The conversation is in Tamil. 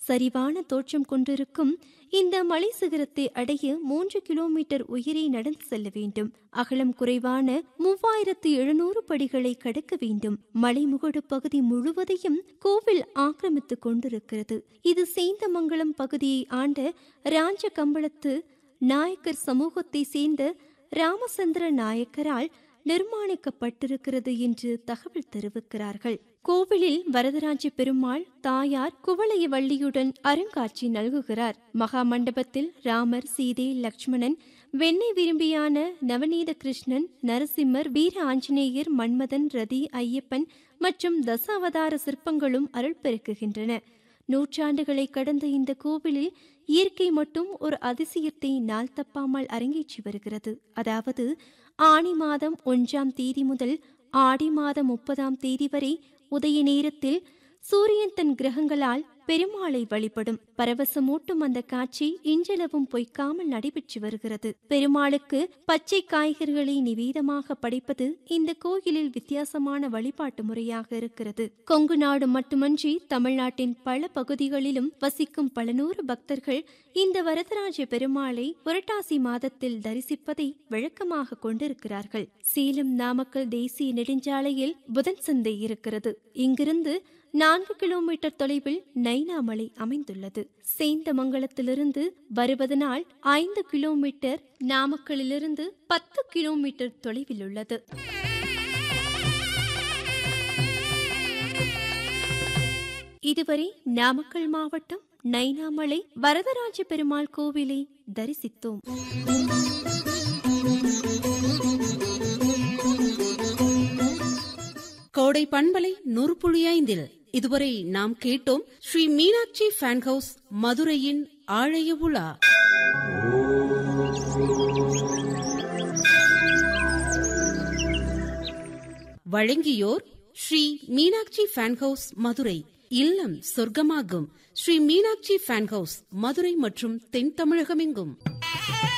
சரிவான தோற்றம் கொண்டிருக்கும் இந்த மலை சிகரத்தை அடைய மூன்று கிலோமீட்டர் உயிரை நடந்து செல்ல வேண்டும் அகலம் குறைவான மூவாயிரத்து எழுநூறு படிகளை கடக்க வேண்டும் மலைமுகடு பகுதி முழுவதையும் கோவில் ஆக்கிரமித்துக் கொண்டிருக்கிறது இது சேந்தமங்கலம் பகுதியை ஆண்ட ராஞ்ச கம்பளத்து நாயக்கர் சமூகத்தை சேர்ந்த ராமச்சந்திர நாயக்கரால் நிர்மாணிக்கப்பட்டிருக்கிறது என்று தகவல் தெரிவிக்கிறார்கள் கோவிலில் வரதராஜ பெருமாள் தாயார் குவளைய வள்ளியுடன் அருங்காட்சி நல்குகிறார் மகா மண்டபத்தில் ராமர் சீதை லக்ஷ்மணன் வெண்ணெய் விரும்பியான நவநீத கிருஷ்ணன் நரசிம்மர் வீர ஆஞ்சநேயர் மன்மதன் ரதி ஐயப்பன் மற்றும் தசாவதார சிற்பங்களும் அருள் பெருக்குகின்றன நூற்றாண்டுகளை கடந்த இந்த கோவிலில் இயற்கை மட்டும் ஒரு அதிசயத்தை நாள் தப்பாமல் அரங்கேற்றி வருகிறது அதாவது ஆணி மாதம் ஒன்றாம் தேதி முதல் ஆடி மாதம் முப்பதாம் தேதி வரை உதய நேரத்தில் சூரியன் தன் கிரகங்களால் பெருமாளை வழிபடும் பரவசமூட்டும் அந்த காட்சி இன்றளவும் பொய்க்காமல் நடைபெற்று வருகிறது பெருமாளுக்கு பச்சை காய்கறிகளை நிவேதமாக படைப்பது இந்த கோயிலில் வித்தியாசமான வழிபாட்டு முறையாக இருக்கிறது கொங்கு நாடு மட்டுமன்றி தமிழ்நாட்டின் பல பகுதிகளிலும் வசிக்கும் பல நூறு பக்தர்கள் இந்த வரதராஜ பெருமாளை புரட்டாசி மாதத்தில் தரிசிப்பதை வழக்கமாக கொண்டிருக்கிறார்கள் சேலம் நாமக்கல் தேசிய நெடுஞ்சாலையில் புதன் சந்தை இருக்கிறது இங்கிருந்து நான்கு கிலோமீட்டர் தொலைவில் நைனாமலை அமைந்துள்ளது சேந்தமங்கலத்திலிருந்து வருவதனால் ஐந்து கிலோமீட்டர் நாமக்கலிலிருந்து பத்து கிலோமீட்டர் தொலைவில் உள்ளது இதுவரை நாமக்கல் மாவட்டம் நைனாமலை வரதராஜ பெருமாள் கோவிலை தரிசித்தோம் கோடை பண்பலை நூற்புழியைந்தில் இதுவரை நாம் கேட்டோம் ஸ்ரீ மீனாட்சி ஃபேன் ஹவுஸ் மதுரையின் ஆழைய உலா வழங்கியோர் ஸ்ரீ மீனாட்சி ஃபேன் ஹவுஸ் மதுரை இல்லம் சொர்க்கமாகும் ஸ்ரீ மீனாட்சி ஃபேன் ஹவுஸ் மதுரை மற்றும் தென் தமிழகமெங்கும்